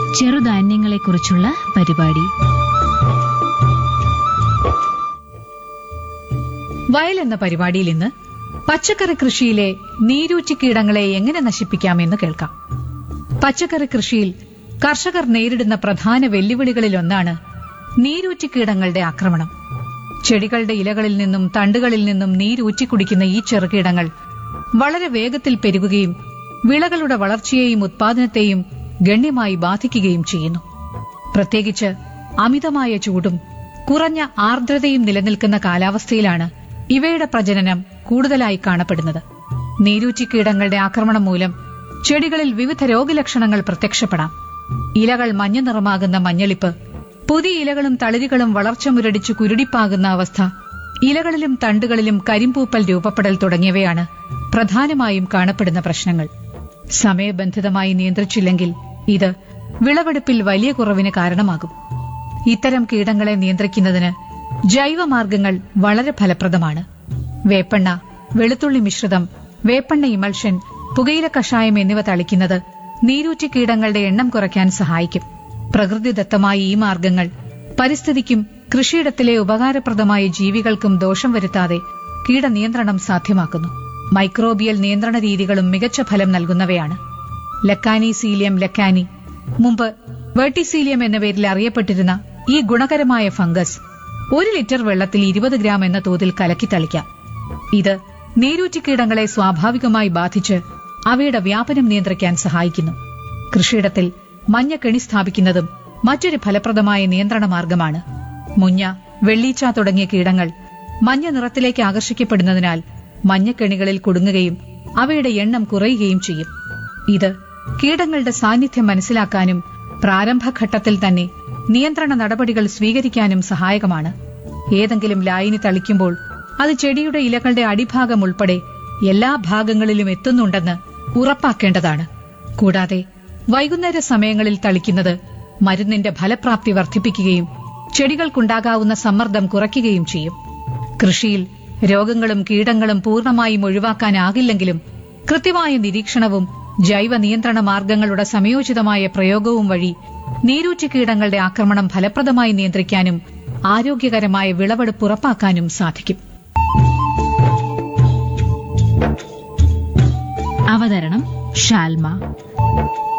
ചെറുധാന്യങ്ങളെക്കുറിച്ചുള്ള പരിപാടി വയൽ എന്ന പരിപാടിയിൽ ഇന്ന് പച്ചക്കറി കൃഷിയിലെ നീരൂറ്റി കീടങ്ങളെ എങ്ങനെ നശിപ്പിക്കാമെന്ന് കേൾക്കാം പച്ചക്കറി കൃഷിയിൽ കർഷകർ നേരിടുന്ന പ്രധാന വെല്ലുവിളികളിലൊന്നാണ് നീരൂറ്റി കീടങ്ങളുടെ ആക്രമണം ചെടികളുടെ ഇലകളിൽ നിന്നും തണ്ടുകളിൽ നിന്നും നീരൂറ്റി കുടിക്കുന്ന ഈ ചെറുകീടങ്ങൾ വളരെ വേഗത്തിൽ പെരുകുകയും വിളകളുടെ വളർച്ചയെയും ഉത്പാദനത്തെയും ഗണ്യമായി ബാധിക്കുകയും ചെയ്യുന്നു പ്രത്യേകിച്ച് അമിതമായ ചൂടും കുറഞ്ഞ ആർദ്രതയും നിലനിൽക്കുന്ന കാലാവസ്ഥയിലാണ് ഇവയുടെ പ്രജനനം കൂടുതലായി കാണപ്പെടുന്നത് നീരൂറ്റി കീടങ്ങളുടെ ആക്രമണം മൂലം ചെടികളിൽ വിവിധ രോഗലക്ഷണങ്ങൾ പ്രത്യക്ഷപ്പെടാം ഇലകൾ മഞ്ഞ നിറമാകുന്ന മഞ്ഞളിപ്പ് പുതിയ ഇലകളും തളിരുകളും വളർച്ച മുരടിച്ചു കുരുടിപ്പാകുന്ന അവസ്ഥ ഇലകളിലും തണ്ടുകളിലും കരിമ്പൂപ്പൽ രൂപപ്പെടൽ തുടങ്ങിയവയാണ് പ്രധാനമായും കാണപ്പെടുന്ന പ്രശ്നങ്ങൾ സമയബന്ധിതമായി നിയന്ത്രിച്ചില്ലെങ്കിൽ ഇത് വിളവെടുപ്പിൽ വലിയ കുറവിന് കാരണമാകും ഇത്തരം കീടങ്ങളെ നിയന്ത്രിക്കുന്നതിന് ജൈവമാർഗങ്ങൾ വളരെ ഫലപ്രദമാണ് വേപ്പെണ്ണ വെളുത്തുള്ളി മിശ്രിതം വേപ്പെണ്ണ ഇമൾഷൻ പുകയില കഷായം എന്നിവ തളിക്കുന്നത് നീരൂറ്റി കീടങ്ങളുടെ എണ്ണം കുറയ്ക്കാൻ സഹായിക്കും പ്രകൃതിദത്തമായ ഈ മാർഗങ്ങൾ പരിസ്ഥിതിക്കും കൃഷിയിടത്തിലെ ഉപകാരപ്രദമായ ജീവികൾക്കും ദോഷം വരുത്താതെ കീടനിയന്ത്രണം സാധ്യമാക്കുന്നു മൈക്രോബിയൽ നിയന്ത്രണ രീതികളും മികച്ച ഫലം നൽകുന്നവയാണ് ലക്കാനി സീലിയം ലക്കാനി മുമ്പ് വെർട്ടിസീലിയം എന്ന പേരിൽ അറിയപ്പെട്ടിരുന്ന ഈ ഗുണകരമായ ഫംഗസ് ഒരു ലിറ്റർ വെള്ളത്തിൽ ഇരുപത് ഗ്രാം എന്ന തോതിൽ കലക്കി തളിക്കാം ഇത് നീരൂറ്റിക്കീടങ്ങളെ സ്വാഭാവികമായി ബാധിച്ച് അവയുടെ വ്യാപനം നിയന്ത്രിക്കാൻ സഹായിക്കുന്നു കൃഷിയിടത്തിൽ മഞ്ഞ കെണി സ്ഥാപിക്കുന്നതും മറ്റൊരു ഫലപ്രദമായ നിയന്ത്രണ മാർഗമാണ് മുഞ്ഞ വെള്ളീച്ച തുടങ്ങിയ കീടങ്ങൾ മഞ്ഞ നിറത്തിലേക്ക് ആകർഷിക്കപ്പെടുന്നതിനാൽ മഞ്ഞക്കെണികളിൽ കുടുങ്ങുകയും അവയുടെ എണ്ണം കുറയുകയും ചെയ്യും ഇത് കീടങ്ങളുടെ സാന്നിധ്യം മനസ്സിലാക്കാനും പ്രാരംഭഘട്ടത്തിൽ തന്നെ നിയന്ത്രണ നടപടികൾ സ്വീകരിക്കാനും സഹായകമാണ് ഏതെങ്കിലും ലായിനി തളിക്കുമ്പോൾ അത് ചെടിയുടെ ഇലകളുടെ അടിഭാഗം ഉൾപ്പെടെ എല്ലാ ഭാഗങ്ങളിലും എത്തുന്നുണ്ടെന്ന് ഉറപ്പാക്കേണ്ടതാണ് കൂടാതെ വൈകുന്നേര സമയങ്ങളിൽ തളിക്കുന്നത് മരുന്നിന്റെ ഫലപ്രാപ്തി വർദ്ധിപ്പിക്കുകയും ചെടികൾക്കുണ്ടാകാവുന്ന സമ്മർദ്ദം കുറയ്ക്കുകയും ചെയ്യും കൃഷിയിൽ രോഗങ്ങളും കീടങ്ങളും പൂർണ്ണമായും ഒഴിവാക്കാനാകില്ലെങ്കിലും കൃത്യമായ നിരീക്ഷണവും ജൈവ നിയന്ത്രണ മാർഗങ്ങളുടെ സംയോജിതമായ പ്രയോഗവും വഴി നീരൂറ്റി കീടങ്ങളുടെ ആക്രമണം ഫലപ്രദമായി നിയന്ത്രിക്കാനും ആരോഗ്യകരമായ വിളവെടുപ്പ് ഉറപ്പാക്കാനും സാധിക്കും അവതരണം ഷാൽമ